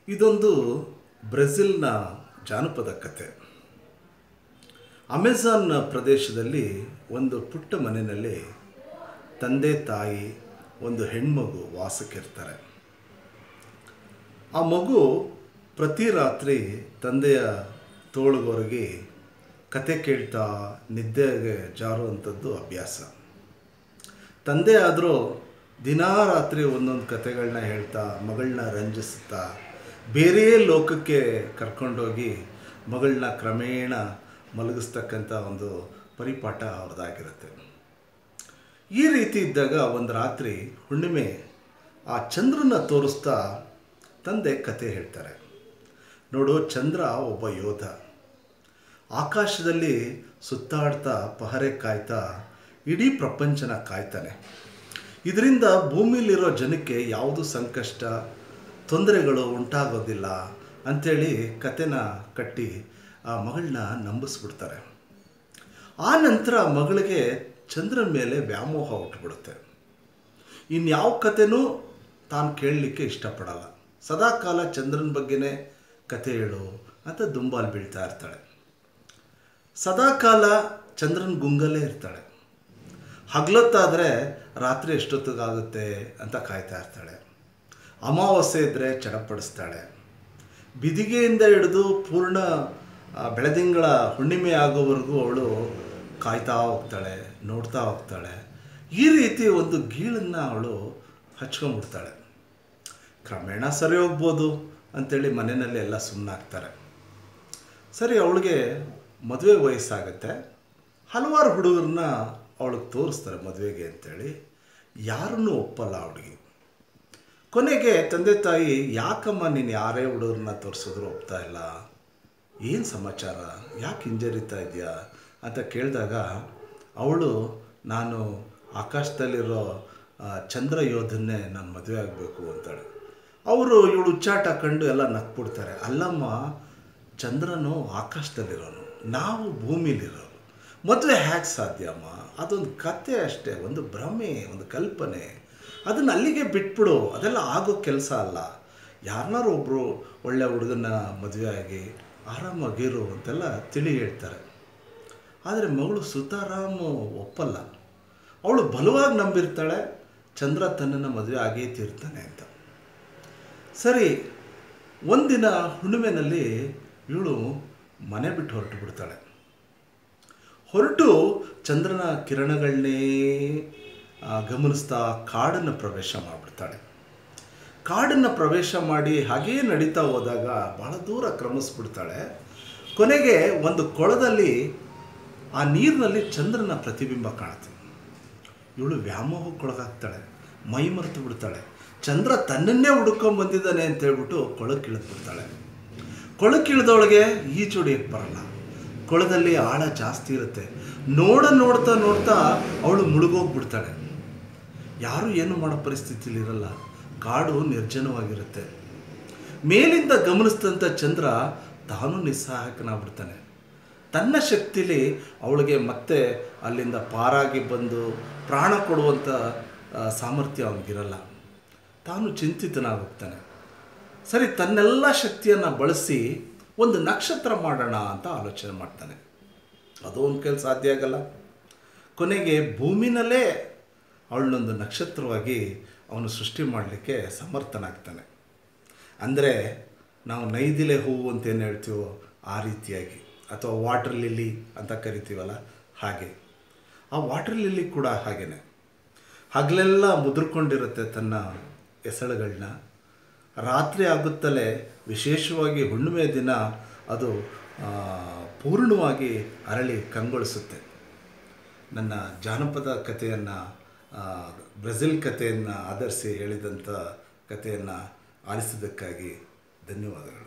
ಇದೊಂದು ಬ್ರೆಜಿಲ್ನ ಜಾನಪದ ಕತೆ ಅಮೆಜಾನ್ ಪ್ರದೇಶದಲ್ಲಿ ಒಂದು ಪುಟ್ಟ ಮನೆಯಲ್ಲಿ ತಂದೆ ತಾಯಿ ಒಂದು ಹೆಣ್ಮಗು ವಾಸಕ್ಕಿರ್ತಾರೆ ಆ ಮಗು ಪ್ರತಿ ರಾತ್ರಿ ತಂದೆಯ ತೋಳುಗೊರಗಿ ಕತೆ ಕೇಳ್ತಾ ನಿದ್ದೆಗೆ ಜಾರುವಂಥದ್ದು ಅಭ್ಯಾಸ ತಂದೆ ಆದರೂ ದಿನಾ ರಾತ್ರಿ ಒಂದೊಂದು ಕತೆಗಳನ್ನ ಹೇಳ್ತಾ ಮಗಳನ್ನ ರಂಜಿಸುತ್ತಾ ಬೇರೆ ಲೋಕಕ್ಕೆ ಕರ್ಕೊಂಡೋಗಿ ಮಗಳನ್ನ ಕ್ರಮೇಣ ಮಲಗಿಸ್ತಕ್ಕಂಥ ಒಂದು ಪರಿಪಾಠ ಅವ್ರದ್ದಾಗಿರುತ್ತೆ ಈ ರೀತಿ ಇದ್ದಾಗ ಒಂದು ರಾತ್ರಿ ಹುಣ್ಣಿಮೆ ಆ ಚಂದ್ರನ ತೋರಿಸ್ತಾ ತಂದೆ ಕತೆ ಹೇಳ್ತಾರೆ ನೋಡು ಚಂದ್ರ ಒಬ್ಬ ಯೋಧ ಆಕಾಶದಲ್ಲಿ ಸುತ್ತಾಡ್ತಾ ಪಹರೆ ಕಾಯ್ತಾ ಇಡೀ ಪ್ರಪಂಚನ ಕಾಯ್ತಾನೆ ಇದರಿಂದ ಭೂಮಿಲಿರೋ ಜನಕ್ಕೆ ಯಾವುದು ಸಂಕಷ್ಟ ತೊಂದರೆಗಳು ಉಂಟಾಗೋದಿಲ್ಲ ಅಂಥೇಳಿ ಕತೆನ ಕಟ್ಟಿ ಆ ಮಗಳನ್ನ ನಂಬಿಸ್ಬಿಡ್ತಾರೆ ಆ ನಂತರ ಮಗಳಿಗೆ ಚಂದ್ರನ ಮೇಲೆ ವ್ಯಾಮೋಹ ಹುಟ್ಟುಬಿಡುತ್ತೆ ಇನ್ಯಾವ ಕತೆನೂ ತಾನು ಕೇಳಲಿಕ್ಕೆ ಇಷ್ಟಪಡಲ್ಲ ಸದಾಕಾಲ ಚಂದ್ರನ ಬಗ್ಗೆನೇ ಕತೆ ಹೇಳು ಅಂತ ದುಂಬಾಲು ಬೀಳ್ತಾ ಇರ್ತಾಳೆ ಸದಾಕಾಲ ಚಂದ್ರನ ಗುಂಗಲ್ಲೇ ಇರ್ತಾಳೆ ಹಗ್ಲೊತ್ತಾದರೆ ರಾತ್ರಿ ಎಷ್ಟೊತ್ತಿಗಾಗುತ್ತೆ ಅಂತ ಕಾಯ್ತಾ ಇರ್ತಾಳೆ ಅಮಾವಾಸ್ಯೆ ಇದ್ದರೆ ಚಡಪಡಿಸ್ತಾಳೆ ಬಿದಿಗೆಯಿಂದ ಹಿಡಿದು ಪೂರ್ಣ ಆ, ಬೆಳದಿಂಗಳ ಹುಣ್ಣಿಮೆ ಆಗೋವರೆಗೂ ಅವಳು ಕಾಯ್ತಾ ಹೋಗ್ತಾಳೆ ನೋಡ್ತಾ ಹೋಗ್ತಾಳೆ ಈ ರೀತಿ ಒಂದು ಗೀಳನ್ನು ಅವಳು ಹಚ್ಕೊಂಡ್ಬಿಡ್ತಾಳೆ ಕ್ರಮೇಣ ಸರಿ ಹೋಗ್ಬೋದು ಅಂಥೇಳಿ ಮನೆಯಲ್ಲಿ ಎಲ್ಲ ಸುಮ್ಮನಾಗ್ತಾರೆ ಸರಿ ಅವಳಿಗೆ ಮದುವೆ ವಯಸ್ಸಾಗುತ್ತೆ ಹಲವಾರು ಹುಡುಗರನ್ನ ಅವಳಿಗೆ ತೋರಿಸ್ತಾರೆ ಮದುವೆಗೆ ಅಂತೇಳಿ ಯಾರನ್ನೂ ಒಪ್ಪಲ್ಲ ಆ ಹುಡುಗಿ ಕೊನೆಗೆ ತಂದೆ ತಾಯಿ ಯಾಕಮ್ಮ ನೀನು ಯಾರೇ ಹುಡುಗರನ್ನ ತೋರಿಸಿದ್ರು ಒಪ್ತಾ ಇಲ್ಲ ಏನು ಸಮಾಚಾರ ಯಾಕೆ ಹಿಂಜರಿತಾ ಇದೆಯಾ ಅಂತ ಕೇಳಿದಾಗ ಅವಳು ನಾನು ಆಕಾಶದಲ್ಲಿರೋ ಆ, ಚಂದ್ರ ಯೋಧನ್ನೇ ನಾನು ಮದುವೆ ಆಗಬೇಕು ಅಂತಾಳೆ ಅವರು ಇವಳು ಉಚ್ಚಾಟ ಕಂಡು ಎಲ್ಲ ನಕ್ಬಿಡ್ತಾರೆ ಅಲ್ಲಮ್ಮ ಚಂದ್ರನು ಆಕಾಶದಲ್ಲಿರೋನು ನಾವು ಭೂಮಿಲಿರೋರು ಮದುವೆ ಹೇಗೆ ಸಾಧ್ಯ ಅಮ್ಮ ಅದೊಂದು ಕತೆ ಅಷ್ಟೇ ಒಂದು ಭ್ರಮೆ ಒಂದು ಕಲ್ಪನೆ ಅದನ್ನು ಅಲ್ಲಿಗೆ ಬಿಟ್ಬಿಡು ಅದೆಲ್ಲ ಆಗೋ ಕೆಲಸ ಅಲ್ಲ ಯಾರನ್ನಾರು ಒಬ್ಬರು ಒಳ್ಳೆ ಹುಡುಗನ ಮದುವೆ ಆಗಿ ಆರಾಮಾಗಿರು ಅಂತೆಲ್ಲ ತಿಳಿ ಹೇಳ್ತಾರೆ ಆದರೆ ಮಗಳು ಸುತಾರಾಮು ಒಪ್ಪಲ್ಲ ಅವಳು ಬಲವಾಗಿ ನಂಬಿರ್ತಾಳೆ ಚಂದ್ರ ತನ್ನನ್ನು ಮದುವೆ ಆಗೇ ತೀರ್ತಾನೆ ಅಂತ ಸರಿ ಒಂದಿನ ಹುಣ್ಣಿಮೆನಲ್ಲಿ ಇವಳು ಮನೆ ಬಿಟ್ಟು ಹೊರಟು ಬಿಡ್ತಾಳೆ ಹೊರಟು ಚಂದ್ರನ ಕಿರಣಗಳನ್ನೇ ಆ, ಗಮನಿಸ್ತಾ ಕಾಡನ್ನು ಪ್ರವೇಶ ಮಾಡಿಬಿಡ್ತಾಳೆ ಕಾಡನ್ನು ಪ್ರವೇಶ ಮಾಡಿ ಹಾಗೇ ನಡೀತಾ ಹೋದಾಗ ಬಹಳ ದೂರ ಕ್ರಮಿಸ್ಬಿಡ್ತಾಳೆ ಕೊನೆಗೆ ಒಂದು ಕೊಳದಲ್ಲಿ ಆ ನೀರಿನಲ್ಲಿ ಚಂದ್ರನ ಪ್ರತಿಬಿಂಬ ಕಾಣುತ್ತೆ ಇವಳು ವ್ಯಾಮೋಹಕ್ಕೊಳಗಾಗ್ತಾಳೆ ಮೈ ಮರೆತು ಬಿಡ್ತಾಳೆ ಚಂದ್ರ ತನ್ನನ್ನೇ ಹುಡ್ಕೊಂಡ್ ಬಂದಿದ್ದಾನೆ ಅಂತ ಹೇಳ್ಬಿಟ್ಟು ಕೊಳಕ್ಕೆ ಇಳಿದ್ಬಿಡ್ತಾಳೆ ಕೊಳಕ್ಕೆ ಇಳಿದವಳಿಗೆ ಈಜೊಡಿಯಕ್ಕೆ ಬರಲ್ಲ ಕೊಳದಲ್ಲಿ ಆಳ ಜಾಸ್ತಿ ಇರುತ್ತೆ ನೋಡ ನೋಡ್ತಾ ನೋಡ್ತಾ ಅವಳು ಮುಳುಗೋಗ್ಬಿಡ್ತಾಳೆ ಯಾರೂ ಏನು ಮಾಡೋ ಪರಿಸ್ಥಿತಿಲಿ ಇರಲ್ಲ ಕಾಡು ನಿರ್ಜನವಾಗಿರುತ್ತೆ ಮೇಲಿಂದ ಗಮನಿಸಿದಂಥ ಚಂದ್ರ ತಾನು ನಿಸ್ಸಹಾಯಕನಾಗ್ಬಿಡ್ತಾನೆ ತನ್ನ ಶಕ್ತಿಲಿ ಅವಳಿಗೆ ಮತ್ತೆ ಅಲ್ಲಿಂದ ಪಾರಾಗಿ ಬಂದು ಪ್ರಾಣ ಕೊಡುವಂಥ ಆ, ಸಾಮರ್ಥ್ಯ ಅವನಿಗಿರಲ್ಲ ತಾನು ಚಿಂತಿತನಾಗೋಗ್ತಾನೆ ಸರಿ ತನ್ನೆಲ್ಲ ಶಕ್ತಿಯನ್ನು ಬಳಸಿ ಒಂದು ನಕ್ಷತ್ರ ಮಾಡೋಣ ಅಂತ ಆಲೋಚನೆ ಮಾಡ್ತಾನೆ ಅದು ಒಂದು ಕೆಲಸ ಸಾಧ್ಯ ಆಗಲ್ಲ ಕೊನೆಗೆ ಭೂಮಿನಲ್ಲೇ ಅವಳನ್ನೊಂದು ನಕ್ಷತ್ರವಾಗಿ ಅವನು ಸೃಷ್ಟಿ ಮಾಡಲಿಕ್ಕೆ ಸಮರ್ಥನಾಗ್ತಾನೆ ಅಂದರೆ ನಾವು ನೈದಿಲೆ ಹೂವು ಅಂತ ಏನು ಹೇಳ್ತೀವೋ ಆ ರೀತಿಯಾಗಿ ಅಥವಾ ವಾಟರ್ ಲಿಲ್ಲಿ ಅಂತ ಕರಿತೀವಲ್ಲ ಹಾಗೆ ಆ ವಾಟರ್ ಲಿಲ್ಲಿ ಕೂಡ ಹಾಗೇನೆ ಹಗಲೆಲ್ಲ ಮುದುರ್ಕೊಂಡಿರುತ್ತೆ ತನ್ನ ಎಸಳುಗಳನ್ನ ರಾತ್ರಿ ಆಗುತ್ತಲೇ ವಿಶೇಷವಾಗಿ ಹುಣ್ಣಿಮೆ ದಿನ ಅದು ಆ, ಪೂರ್ಣವಾಗಿ ಅರಳಿ ಕಂಗೊಳಿಸುತ್ತೆ ನನ್ನ ಜಾನಪದ ಕಥೆಯನ್ನು ಬ್ರೆಜಿಲ್ ಕಥೆಯನ್ನು ಆಧರಿಸಿ ಹೇಳಿದಂಥ ಕಥೆಯನ್ನು ಆಲಿಸಿದ್ದಕ್ಕಾಗಿ ಧನ್ಯವಾದಗಳು